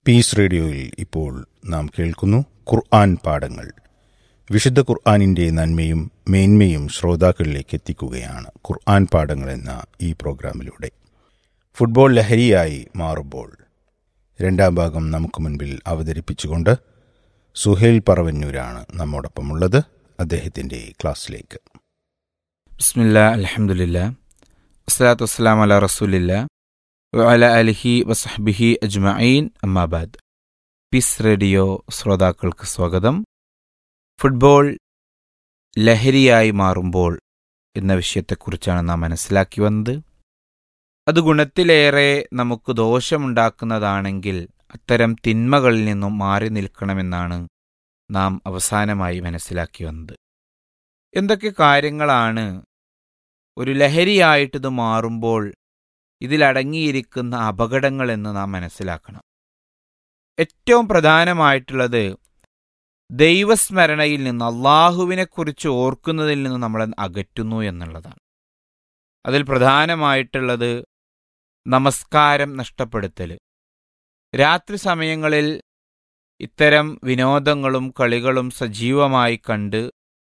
Piece റേഡിയോയിൽ ഇപ്പോൾ നാം കേൾക്കുന്നു ഖുർആൻ പാഠങ്ങൾ വിശുദ്ധ ഖുർആാനിൻ്റെ നന്മയും മേന്മയും ശ്രോതാക്കളിലേക്ക് എത്തിക്കുകയാണ് ഖുർആൻ പാഠങ്ങൾ എന്ന ഈ പ്രോഗ്രാമിലൂടെ ഫുട്ബോൾ ലഹരിയായി മാറുമ്പോൾ രണ്ടാം ഭാഗം നമുക്ക് മുൻപിൽ അവതരിപ്പിച്ചുകൊണ്ട് സുഹേൽ പറവന്നൂരാണ് നമ്മോടൊപ്പമുള്ളത് അദ്ദേഹത്തിൻ്റെ ക്ലാസ്സിലേക്ക് ബിസ്മില്ല അലഹമുല്ല വസ്സലാത്തു വസ്സലാം അല റസൂലില്ല വഅല അലിഹി വസഹ്ബിഹി അജ്മഈൻ അമ്മാബാദ് പീസ് റേഡിയോ ശ്രോതാക്കൾക്ക് സ്വാഗതം ഫുട്ബോൾ ലഹരിയായി മാറുമ്പോൾ എന്ന വിഷയത്തെക്കുറിച്ചാണ് നാം മനസ്സിലാക്കി വന്നത് അത് ഗുണത്തിലേറെ നമുക്ക് ദോഷമുണ്ടാക്കുന്നതാണെങ്കിൽ അത്തരം തിന്മകളിൽ നിന്നും മാറി നിൽക്കണമെന്നാണ് നാം അവസാനമായി മനസ്സിലാക്കി വന്നത് എന്തൊക്കെ കാര്യങ്ങളാണ് ഒരു ലഹരിയായിട്ടിത് മാറുമ്പോൾ ഇതിലടങ്ങിയിരിക്കുന്ന അപകടങ്ങളെന്ന് നാം മനസ്സിലാക്കണം ഏറ്റവും പ്രധാനമായിട്ടുള്ളത് ദൈവസ്മരണയിൽ നിന്ന് അള്ളാഹുവിനെക്കുറിച്ച് ഓർക്കുന്നതിൽ നിന്ന് നമ്മളെ അകറ്റുന്നു എന്നുള്ളതാണ് അതിൽ പ്രധാനമായിട്ടുള്ളത് നമസ്കാരം നഷ്ടപ്പെടുത്തൽ രാത്രി സമയങ്ങളിൽ ഇത്തരം വിനോദങ്ങളും കളികളും സജീവമായി കണ്ട്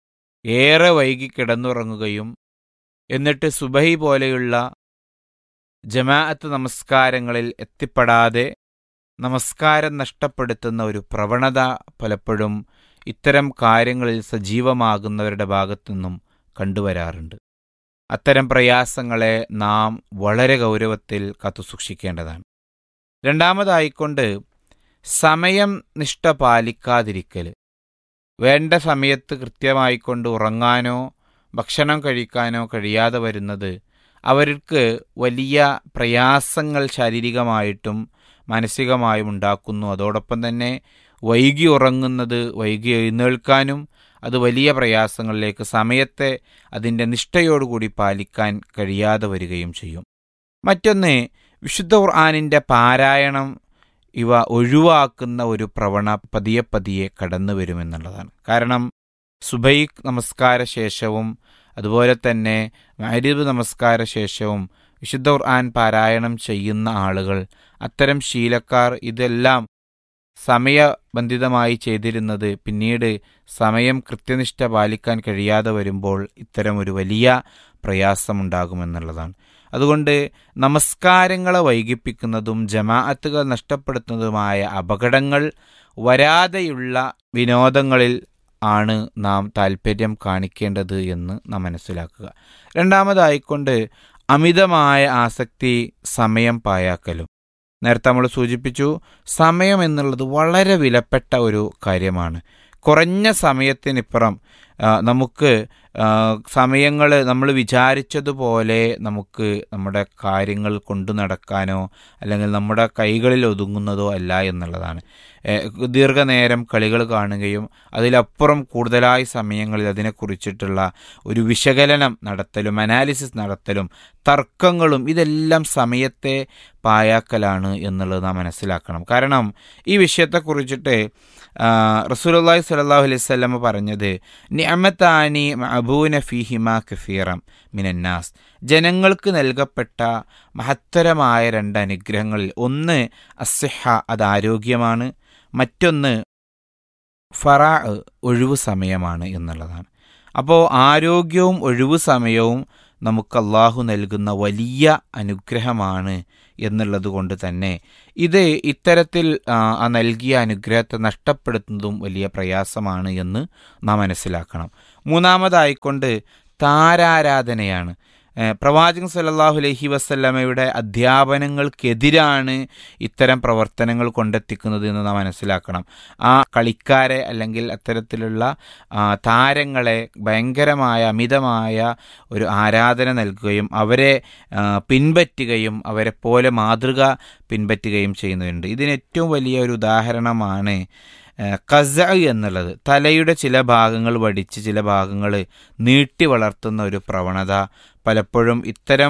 ഏറെ വൈകി കിടന്നുറങ്ങുകയും എന്നിട്ട് സുബഹി പോലെയുള്ള ജമാഅത്ത് നമസ്കാരങ്ങളിൽ എത്തിപ്പെടാതെ നമസ്കാരം നഷ്ടപ്പെടുത്തുന്ന ഒരു പ്രവണത പലപ്പോഴും ഇത്തരം കാര്യങ്ങളിൽ സജീവമാകുന്നവരുടെ ഭാഗത്തു നിന്നും കണ്ടുവരാറുണ്ട് അത്തരം പ്രയാസങ്ങളെ നാം വളരെ ഗൗരവത്തിൽ കാത്തുസൂക്ഷിക്കേണ്ടതാണ് രണ്ടാമതായിക്കൊണ്ട് സമയം നിഷ്ഠ പാലിക്കാതിരിക്കൽ വേണ്ട സമയത്ത് കൃത്യമായിക്കൊണ്ട് ഉറങ്ങാനോ ഭക്ഷണം കഴിക്കാനോ കഴിയാതെ വരുന്നത് അവർക്ക് വലിയ പ്രയാസങ്ങൾ ശാരീരികമായിട്ടും മാനസികമായും ഉണ്ടാക്കുന്നു അതോടൊപ്പം തന്നെ വൈകി ഉറങ്ങുന്നത് വൈകി എഴുന്നേൽക്കാനും അത് വലിയ പ്രയാസങ്ങളിലേക്ക് സമയത്തെ അതിൻ്റെ നിഷ്ഠയോടുകൂടി പാലിക്കാൻ കഴിയാതെ വരികയും ചെയ്യും മറ്റൊന്ന് വിശുദ്ധ ഖുർആാനിൻ്റെ പാരായണം ഇവ ഒഴിവാക്കുന്ന ഒരു പ്രവണ പതിയെ പതിയെ കടന്നു വരുമെന്നുള്ളതാണ് കാരണം സുബൈ നമസ്കാര ശേഷവും അതുപോലെ തന്നെ മഹരീബ് നമസ്കാര ശേഷവും വിശുദ്ധ ഖുർആൻ പാരായണം ചെയ്യുന്ന ആളുകൾ അത്തരം ശീലക്കാർ ഇതെല്ലാം സമയബന്ധിതമായി ചെയ്തിരുന്നത് പിന്നീട് സമയം കൃത്യനിഷ്ഠ പാലിക്കാൻ കഴിയാതെ വരുമ്പോൾ ഇത്തരം ഒരു വലിയ പ്രയാസമുണ്ടാകുമെന്നുള്ളതാണ് അതുകൊണ്ട് നമസ്കാരങ്ങളെ വൈകിപ്പിക്കുന്നതും ജമാഅത്തുകൾ നഷ്ടപ്പെടുത്തുന്നതുമായ അപകടങ്ങൾ വരാതെയുള്ള വിനോദങ്ങളിൽ ആണ് നാം താല്പര്യം കാണിക്കേണ്ടത് എന്ന് നാം മനസ്സിലാക്കുക രണ്ടാമതായിക്കൊണ്ട് അമിതമായ ആസക്തി സമയം പായാക്കലും നേരത്തെ നമ്മൾ സൂചിപ്പിച്ചു സമയം എന്നുള്ളത് വളരെ വിലപ്പെട്ട ഒരു കാര്യമാണ് കുറഞ്ഞ സമയത്തിനിപ്പുറം നമുക്ക് സമയങ്ങൾ നമ്മൾ വിചാരിച്ചതുപോലെ നമുക്ക് നമ്മുടെ കാര്യങ്ങൾ കൊണ്ടു നടക്കാനോ അല്ലെങ്കിൽ നമ്മുടെ കൈകളിൽ ഒതുങ്ങുന്നതോ അല്ല എന്നുള്ളതാണ് ദീർഘനേരം കളികൾ കാണുകയും അതിലപ്പുറം കൂടുതലായി സമയങ്ങളിൽ അതിനെക്കുറിച്ചിട്ടുള്ള ഒരു വിശകലനം നടത്തലും അനാലിസിസ് നടത്തലും തർക്കങ്ങളും ഇതെല്ലാം സമയത്തെ പായാക്കലാണ് എന്നുള്ളത് നാം മനസ്സിലാക്കണം കാരണം ഈ വിഷയത്തെക്കുറിച്ചിട്ട് റസൂലുള്ളാഹി സ്വല്ലല്ലാഹു അലൈഹി വസല്ലം പറഞ്ഞത് നിഅമത്താനി മഅബൂന ഫീഹിമ കഫീറം മിനന്നാസ് ജനങ്ങൾക്ക് നൽകപ്പെട്ട മഹത്തരമായ രണ്ട് അനുഗ്രഹങ്ങളിൽ ഒന്ന് അസിഹ അത് ആരോഗ്യമാണ് മറ്റൊന്ന് ഫറാ ഒഴിവു സമയമാണ് എന്നുള്ളതാണ് അപ്പോൾ ആരോഗ്യവും ഒഴിവു സമയവും നമുക്ക് അള്ളാഹു നൽകുന്ന വലിയ അനുഗ്രഹമാണ് എന്നുള്ളത് കൊണ്ട് തന്നെ ഇത് ഇത്തരത്തിൽ ആ നൽകിയ അനുഗ്രഹത്തെ നഷ്ടപ്പെടുത്തുന്നതും വലിയ പ്രയാസമാണ് എന്ന് നാം മനസ്സിലാക്കണം മൂന്നാമതായിക്കൊണ്ട് താരാരാധനയാണ് പ്രവാചകൻ സല്ലല്ലാഹു അലൈഹി വസല്ലമയുടെ അധ്യാപനങ്ങൾക്കെതിരാണ് ഇത്തരം പ്രവർത്തനങ്ങൾ കൊണ്ടെത്തിക്കുന്നത് എന്ന് നാം മനസ്സിലാക്കണം ആ കളിക്കാരെ അല്ലെങ്കിൽ അത്തരത്തിലുള്ള താരങ്ങളെ ഭയങ്കരമായ അമിതമായ ഒരു ആരാധന നൽകുകയും അവരെ പിൻപറ്റുകയും അവരെ പോലെ മാതൃക പിൻപറ്റുകയും ചെയ്യുന്നുണ്ട് ഇതിന് ഏറ്റവും വലിയ ഒരു ഉദാഹരണമാണ് കസ എന്നുള്ളത് തലയുടെ ചില ഭാഗങ്ങൾ വടിച്ച് ചില ഭാഗങ്ങൾ നീട്ടി വളർത്തുന്ന ഒരു പ്രവണത പലപ്പോഴും ഇത്തരം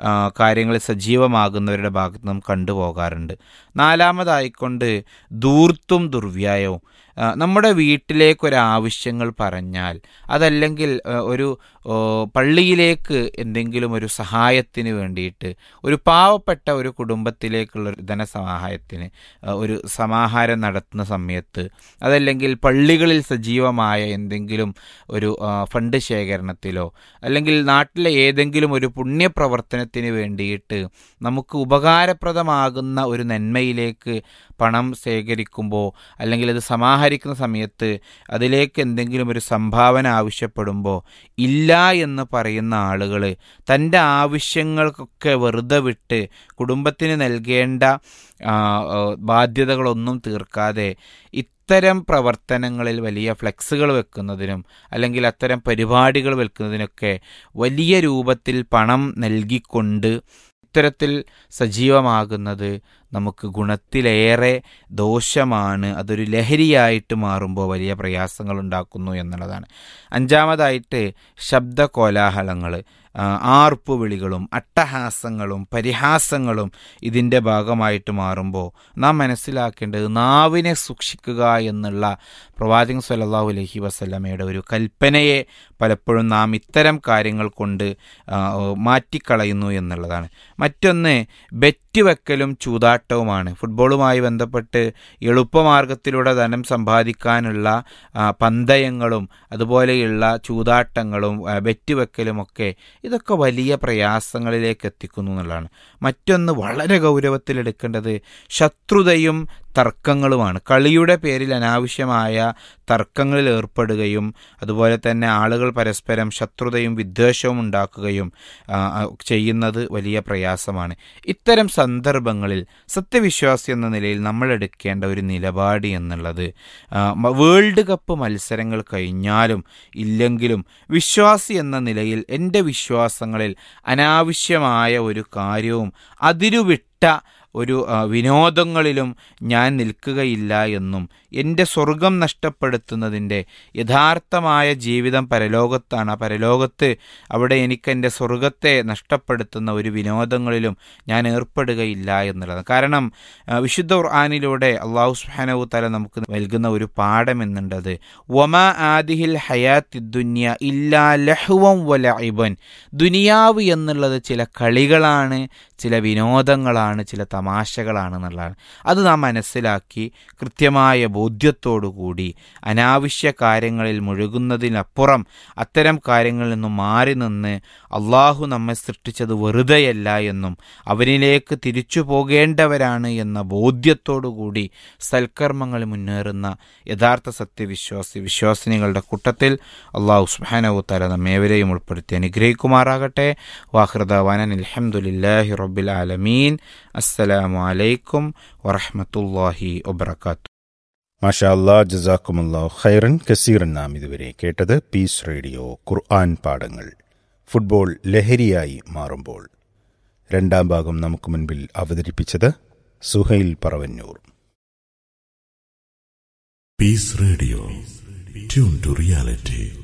കാര്യങ്ങളിൽ സജീവമാകുന്നവരുടെ ഭാഗത്ത് നാം കണ്ടുപോകാറുണ്ട് നാലാമതായിക്കൊണ്ട് ദൂർത്തും ദുർവ്യായവും ആ, നമ്മുടെ വീട്ടിലേക്കൊരാവശ്യങ്ങൾ പറഞ്ഞാൽ അതല്ലെങ്കിൽ ആ, ഒരു ഓ, പള്ളിയിലേക്ക് എന്തെങ്കിലും ഒരു സഹായത്തിന് വേണ്ടിയിട്ട് ഒരു പാവപ്പെട്ട ഒരു കുടുംബത്തിലേക്കുള്ള ഒരു ധനസഹായത്തിന് ആ, ഒരു സമാഹാരം നടത്തുന്ന സമയത്ത് അതല്ലെങ്കിൽ പള്ളികളിൽ സജീവമായ എന്തെങ്കിലും ഒരു ആ, ഫണ്ട് ശേഖരണത്തിലോ അല്ലെങ്കിൽ നാട്ടിലെ ഏതെങ്കിലും ഒരു പുണ്യപ്രവർത്തനത്തിന് വേണ്ടിയിട്ട് നമുക്ക് ഉപകാരപ്രദമാകുന്ന ഒരു നന്മയിലേക്ക് പണം ശേഖരിക്കുമ്പോൾ അല്ലെങ്കിൽ അത് സമാഹരിക്കുന്ന സമയത്ത് അതിലേക്ക് എന്തെങ്കിലും ഒരു സംഭാവന ആവശ്യപ്പെടുമ്പോൾ ഇല്ല എന്ന് പറയുന്ന ആളുകൾ തൻ്റെ ആവശ്യങ്ങൾക്കൊക്കെ വെറുതെ വിട്ട് കുടുംബത്തിന് നൽകേണ്ട ആ, ആ, ബാധ്യതകളൊന്നും തീർക്കാതെ ഇത്തരം പ്രവർത്തനങ്ങളിൽ വലിയ ഫ്ലെക്സുകൾ വെക്കുന്നതിനും അല്ലെങ്കിൽ അത്തരം പരിപാടികൾ വെക്കുന്നതിനൊക്കെ വലിയ രൂപത്തിൽ പണം നൽകിക്കൊണ്ട് ഇത്തരത്തിൽ സജീവമാകുന്നത് നമുക്ക് ഗുണത്തിലേറെ ദോഷമാണ് അതൊരു ലഹരിയായിട്ട് മാറുമ്പോൾ വലിയ പ്രയാസങ്ങൾ ഉണ്ടാക്കുന്നു എന്നുള്ളതാണ് അഞ്ചാമതായിട്ട് ശബ്ദ കോലാഹലങ്ങൾ ആർപ്പ് വിളികളും അട്ടഹാസങ്ങളും പരിഹാസങ്ങളും ഇതിൻ്റെ ഭാഗമായിട്ട് മാറുമ്പോൾ നാം മനസ്സിലാക്കേണ്ടത് നാവിനെ സൂക്ഷിക്കുക എന്നുള്ള പ്രവാചകൻ സല്ലല്ലാഹു അലൈഹി വസല്ലമയുടെ ഒരു കൽപ്പനയെ പലപ്പോഴും നാം ഇത്തരം കാര്യങ്ങൾ കൊണ്ട് ആ, മാറ്റിക്കളയുന്നു എന്നുള്ളതാണ് മറ്റൊന്ന് ബെറ്റ് വെക്കലും ചൂതാട്ടവുമാണ് ഫുട്ബോളുമായി ബന്ധപ്പെട്ട് എളുപ്പമാർഗത്തിലൂടെ ധനം സമ്പാദിക്കാനുള്ള ആ, പന്തയങ്ങളും അതുപോലെയുള്ള ചൂതാട്ടങ്ങളും ആ, ബെറ്റ് വെക്കലുമൊക്കെ ഇതൊക്കെ വലിയ പ്രയാസങ്ങളിലേക്ക് എത്തിക്കുന്നു എന്നുള്ളതാണ് മറ്റൊന്ന് വളരെ ഗൗരവത്തിലെടുക്കേണ്ടത് ശത്രുതയും തർക്കങ്ങളുമാണ് കളിയുടെ പേരിൽ അനാവശ്യമായ തർക്കങ്ങളിൽ ഏർപ്പെടുകയും അതുപോലെ തന്നെ ആളുകൾ പരസ്പരം ശത്രുതയും വിദ്വേഷവും ഉണ്ടാക്കുകയും ആ, ആ, ചെയ്യുന്നത് വലിയ പ്രയാസമാണ് ഇത്തരം സന്ദർഭങ്ങളിൽ സത്യവിശ്വാസി എന്ന നിലയിൽ നമ്മൾ എടുക്കേണ്ട ഒരു നിലപാട് എന്നുള്ളത് ആ, മ- വേൾഡ് കപ്പ് മത്സരങ്ങൾ കഴിഞ്ഞാലും ഇല്ലെങ്കിലും വിശ്വാസി എന്ന നിലയിൽ എൻ്റെ വിശ്വാസങ്ങളിൽ അനാവശ്യമായ ഒരു കാര്യവും അതിരുവിട്ട ഒരു ആ, വിനോദങ്ങളിലും ഞാൻ നിൽക്കുകയില്ല എന്നും എൻ്റെ സ്വർഗം നഷ്ടപ്പെടുത്തുന്നതിൻ്റെ യഥാർത്ഥമായ ജീവിതം പരലോകത്താണ് ആ പരലോകത്ത് അവിടെ എനിക്ക് എൻ്റെ സ്വർഗത്തെ നഷ്ടപ്പെടുത്തുന്ന ഒരു വിനോദങ്ങളിലും ഞാൻ ഏർപ്പെടുകയില്ല എന്നുള്ളത് കാരണം ആ, വിശുദ്ധ ഖുർആാനിലൂടെ അള്ളാഹു സുഹാനവു തല നമുക്ക് നൽകുന്ന ഒരു പാഠം എന്നുണ്ടത് വമ ആദിഹിൽ ഹയാത്തി ദുന്യ ഇല്ലാ ലഹുവം വല ഇബൻ ദുനിയാവ് എന്നുള്ളത് ചില കളികളാണ് ചില വിനോദങ്ങളാണ് ചില തമാശകളാണ് എന്നുള്ളതാണ് അത് നാം മനസ്സിലാക്കി കൃത്യമായ ബോധ്യത്തോടുകൂടി അനാവശ്യ കാര്യങ്ങളിൽ മുഴുകുന്നതിനപ്പുറം അത്തരം കാര്യങ്ങളിൽ നിന്നും മാറി നിന്ന് അള്ളാഹു നമ്മെ സൃഷ്ടിച്ചത് വെറുതെയല്ല എന്നും അവനിലേക്ക് തിരിച്ചു പോകേണ്ടവരാണ് എന്ന ബോധ്യത്തോടുകൂടി സൽക്കർമ്മങ്ങൾ മുന്നേറുന്ന യഥാർത്ഥ സത്യവിശ്വാസി വിശ്വാസിനികളുടെ കൂട്ടത്തിൽ അള്ളാഹു സുബാനവു തല നമ്മേവരെയും ഉൾപ്പെടുത്തി അനുഗ്രഹിക്കുമാറാകട്ടെ വാഹൃദാവാനൻ അലഹമുല്ലാഹി റബ്ബിൽ ആലമീൻ അസ്സലാമു അലൈക്കും വറഹമത്തല്ലാഹി വബർക്കാത്തു മാഷാ അല്ലാ ജസാക്കുമുല്ലാ ഖൈറൻ കസീറൻ നാം ഇതുവരെ കേട്ടത് പീസ് റേഡിയോ ഖുർആൻ പാഠങ്ങൾ ഫുട്ബോൾ ലഹരിയായി മാറുമ്പോൾ രണ്ടാം ഭാഗം നമുക്ക് മുൻപിൽ അവതരിപ്പിച്ചത് Suhail Paravannur Peace Radio. Tune to reality.